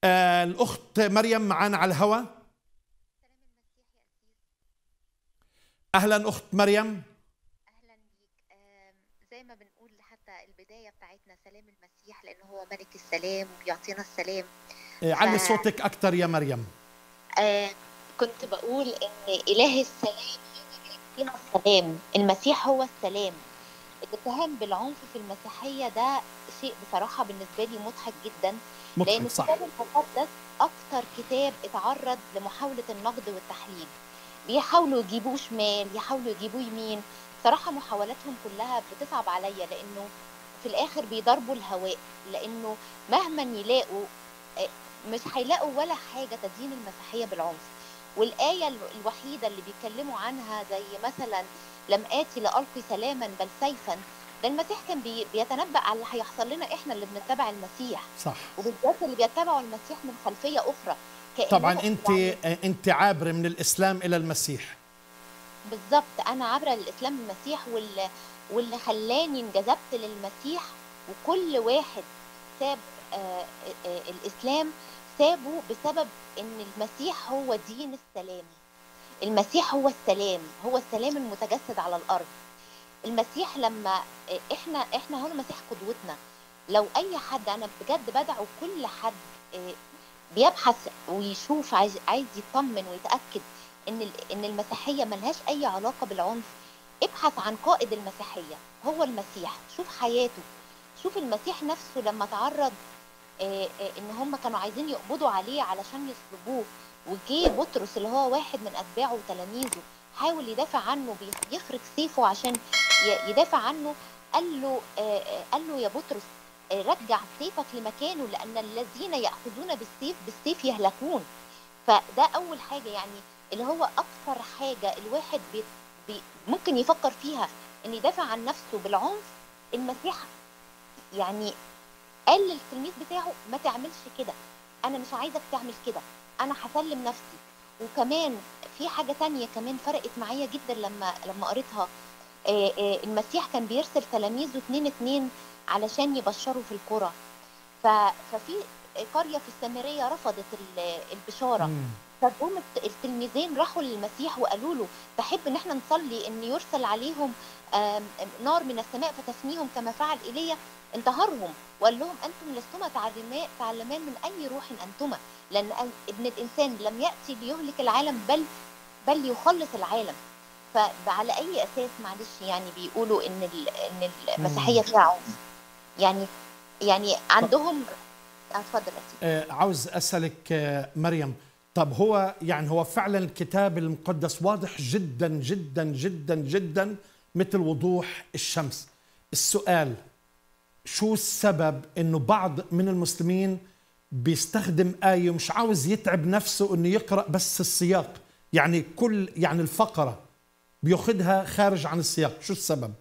آه الاخت مريم معنا على الهواء اهلا اخت مريم اهلا بيك آم، زي ما بنقول حتى البدايه بتاعتنا سلام المسيح لانه هو ملك السلام وبيعطينا السلام آه علي ف- صوتك اكثر يا مريم آه كنت بقول ان اله السلام هو بيعطينا السلام المسيح هو السلام الاتهام بالعنف في المسيحيه ده شيء بصراحه بالنسبه لي مضحك جدا لان مضحك صح الكتاب المقدس اكتر كتاب اتعرض لمحاوله النقد والتحليل بيحاولوا يجيبوه شمال يحاولوا يجيبوه يمين صراحه محاولاتهم كلها بتصعب عليا لانه في الاخر بيضربوا الهواء لانه مهما يلاقوا آه، مش هيلاقوا ولا حاجه تدين المسيحيه بالعنف والايه ال- الوحيده اللي بيتكلموا عنها زي مثلا لم اتي لالقي سلاما بل سيفا ده المسيح كان بي بيتنبأ على اللي هيحصل لنا احنا اللي بنتبع المسيح صح وبالذات اللي بيتبعوا المسيح من خلفيه اخرى كأنهم طبعا انت يعني آه، انت عابره من الاسلام الى المسيح بالظبط انا عبره للاسلام المسيح واللي واللي خلاني انجذبت للمسيح وكل واحد ساب آه آه الاسلام سابه بسبب ان المسيح هو دين السلام المسيح هو السلام هو السلام المتجسد على الارض المسيح لما آه، احنا احنا هو المسيح قدوتنا لو اي حد انا بجد بدعو كل حد آه، بيبحث ويشوف عايز عايز يطمن ويتاكد ان ال- ان المسيحيه ملهاش اي علاقه بالعنف ابحث عن قائد المسيحيه هو المسيح شوف حياته شوف المسيح نفسه لما تعرض آه، آه، ان هم كانوا عايزين يقبضوا عليه علشان يصلبوه وجه بطرس اللي هو واحد من اتباعه وتلاميذه حاول يدافع عنه بي- بيخرج سيفه عشان ي- يدافع عنه قال له آه، آه، قال له يا بطرس آه، رجع سيفك لمكانه لان الذين ياخذون بالسيف بالسيف يهلكون فده اول حاجه يعني اللي هو اكثر حاجه الواحد بي بي ممكن يفكر فيها ان يدافع عن نفسه بالعنف المسيح يعني قال للتلميذ بتاعه ما تعملش كده انا مش عايزك تعمل كده انا هسلم نفسي وكمان في حاجه تانية كمان فرقت معايا جدا لما لما قريتها آه، آه، المسيح كان بيرسل تلاميذه اتنين اتنين علشان يبشروا في القرى ف- ففي قريه في السامريه رفضت ال- البشاره مم. فجم الت- التلميذين راحوا للمسيح وقالوا له تحب ان احنا نصلي ان يرسل عليهم آم، نار من السماء فتفنيهم كما فعل ايليا انتهرهم وقال لهم انتم لستما تعلما- تعلمان من اي روح انتما لان أن- ابن الانسان لم ياتي ليهلك العالم بل بل يخلص العالم فعلى اي اساس معلش يعني بيقولوا ان ال- ان المسيحيه فيها عنف يعني يعني عندهم اتفضل يا سيدي. آه، عاوز اسالك آه، مريم طب هو يعني هو فعلا الكتاب المقدس واضح جدا جدا جدا جدا مثل وضوح الشمس السؤال شو السبب انه بعض من المسلمين بيستخدم آية ومش عاوز يتعب نفسه انه يقرأ بس السياق يعني كل يعني الفقرة بياخدها خارج عن السياق شو السبب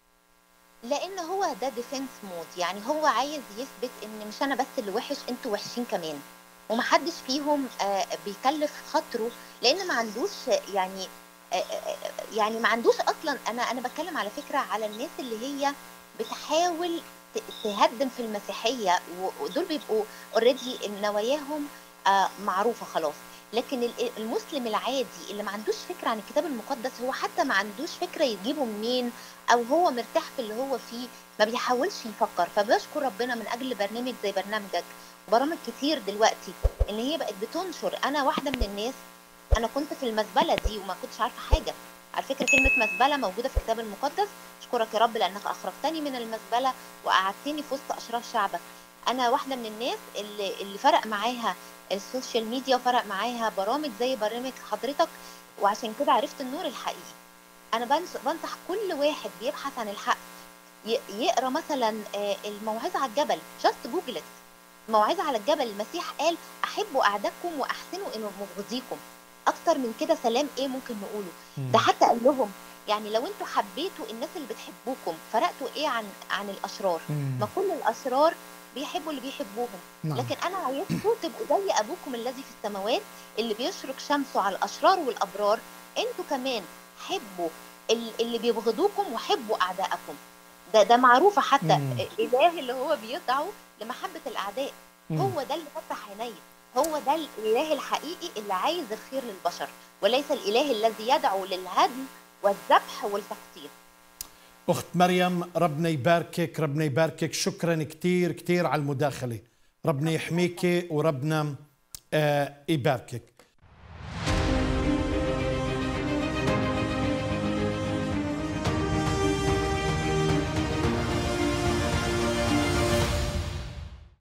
لان هو ده ديفنس مود يعني هو عايز يثبت ان مش انا بس اللي وحش انتوا وحشين كمان ومحدش فيهم آه، بيكلف خاطره لان ما عندوش يعني آه، آه، يعني ما عندوش اصلا انا انا بتكلم على فكره على الناس اللي هي بتحاول ت- تهدم في المسيحيه و- ودول بيبقوا اوريدي نواياهم آه، معروفه خلاص لكن ال- المسلم العادي اللي ما عندوش فكره عن الكتاب المقدس هو حتى ما عندوش فكره يجيبه منين او هو مرتاح في اللي هو فيه ما بيحاولش يفكر فبشكر ربنا من اجل برنامج زي برنامجك برامج كتير دلوقتي ان هي بقت بتنشر انا واحده من الناس انا كنت في المزبله دي وما كنتش عارفه حاجه على فكره كلمه مزبله موجوده في الكتاب المقدس اشكرك يا رب لانك اخرجتني من المزبله وقعدتني في وسط اشراف شعبك انا واحده من الناس اللي اللي فرق معاها السوشيال ميديا وفرق معاها برامج زي برامج حضرتك وعشان كده عرفت النور الحقيقي انا بنص- بنصح كل واحد بيبحث عن الحق ي- يقرا مثلا آه، الموعظه على الجبل جاست جوجلت موعظه على الجبل المسيح قال احبوا اعدائكم واحسنوا الى مبغضيكم اكتر من كده سلام ايه ممكن نقوله ده حتى قال لهم يعني لو انتوا حبيتوا الناس اللي بتحبوكم فرقتوا ايه عن عن الاشرار مم. ما كل الاشرار بيحبوا اللي بيحبوهم نعم. لكن انا عايزكم تبقوا زي ابوكم الذي في السماوات اللي بيشرق شمسه على الاشرار والابرار انتوا كمان حبوا ال- اللي بيبغضوكم وحبوا اعدائكم ده ده معروفه حتى مم. الاله اللي هو بيدعو لمحبه الاعداء مم. هو ده اللي فتح عينيا هو ده الاله الحقيقي اللي عايز الخير للبشر وليس الاله الذي يدعو للهدم والذبح والتقتيل أخت مريم ربنا يباركك ربنا يباركك شكرا كثير كثير على المداخلة ربنا يحميك وربنا آه، يباركك